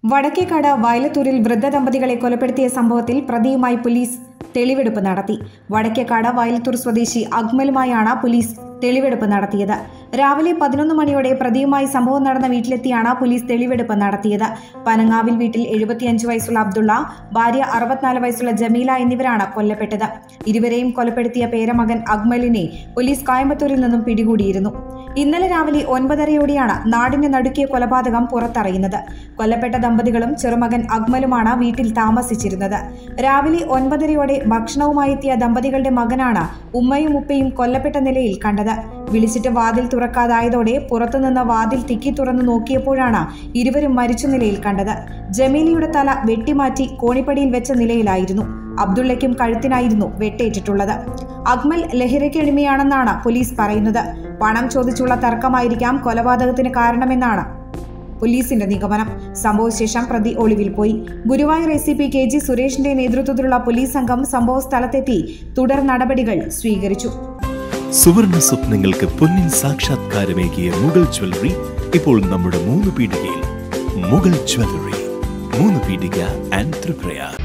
വടക്കേക്കാട് വയലത്തൂരിൽ വൃദ്ധ ദമ്പതികളെ കൊലപ്പെടുത്തിയ സംഭവത്തിൽ പ്രതിയുമായി പോലീസ് തെളിവെടുപ്പ് നടത്തി വടക്കേക്കാട് വയലത്തൂർ സ്വദേശി അക്മലുമായാണ് പോലീസ് തെളിവെടുപ്പ് നടത്തിയത് രാവിലെ പതിനൊന്ന് മണിയോടെ പ്രതിയുമായി സംഭവം നടന്ന വീട്ടിലെത്തിയാണ് പോലീസ് തെളിവെടുപ്പ് നടത്തിയത് പനങ്ങാവിൽ വീട്ടിൽ എഴുപത്തിയഞ്ച് വയസ്സുള്ള അബ്ദുള്ള ഭാര്യ അറുപത്തിനാല് വയസ്സുള്ള ജമീല എന്നിവരാണ് കൊല്ലപ്പെട്ടത് ഇരുവരെയും കൊലപ്പെടുത്തിയ പേരമകൻ അക്മലിനെ പോലീസ് കോയമ്പത്തൂരിൽ നിന്നും പിടികൂടിയിരുന്നു ഇന്നലെ രാവിലെ ഒൻപതരയോടെയാണ് നാടിന് നടുക്കിയ കൊലപാതകം പുറത്തറിയുന്നത് കൊല്ലപ്പെട്ട ദമ്പതികളും ചെറുമകൻ അക്മലുമാണ് വീട്ടിൽ താമസിച്ചിരുന്നത് രാവിലെ ഒൻപതരയോടെ ഭക്ഷണവുമായി എത്തിയ ദമ്പതികളുടെ മകനാണ് ഉമ്മയും ഉപ്പയും കൊല്ലപ്പെട്ട നിലയിൽ കണ്ടത് വിളിച്ചിട്ട് വാതിൽ തുറക്കാതായതോടെ പുറത്തുനിന്ന് വാതിൽ തിക്കി തുറന്നു നോക്കിയപ്പോഴാണ് ഇരുവരും മരിച്ച നിലയിൽ കണ്ടത് ജമീലയുടെ തല വെട്ടിമാറ്റി കോണിപ്പടിയിൽ വെച്ച നിലയിലായിരുന്നു അബ്ദുള്ളയ്ക്കും കഴുത്തിനായിരുന്നു വെട്ടേറ്റിട്ടുള്ളത് അക്മൽ ലഹരിക്കടിമയാണെന്നാണ് പോലീസ് പറയുന്നത് പണം ചോദിച്ചുള്ള തർക്കമായിരിക്കാം കൊലപാതകത്തിന് കാരണമെന്നാണ് പോലീസിന്റെ നിഗമനം സംഭവശേഷം പ്രതി ഒളിവിൽ പോയി Guruvayur S C P K G സുരേഷിന്റെ നേതൃത്വത്തിലുള്ള പോലീസ് സംഘം സംഭവ സ്ഥലത്തെത്തി തുടർ നടപടികൾ സ്വീകരിച്ചു സുവർണ സ്വപ്നങ്ങൾക്ക് പൊന്നിൻ സാക്ഷാത്കാരമേകിയ മുഗൾ ജ്വല്ലറി ഇപ്പോൾ നമ്മുടെ മൂന്ന് പീടികയിൽ മുഗൾ ജ്വല്ലറി മൂന്ന് പീടിക ആൻഡ് ത്രിപ്രയാർ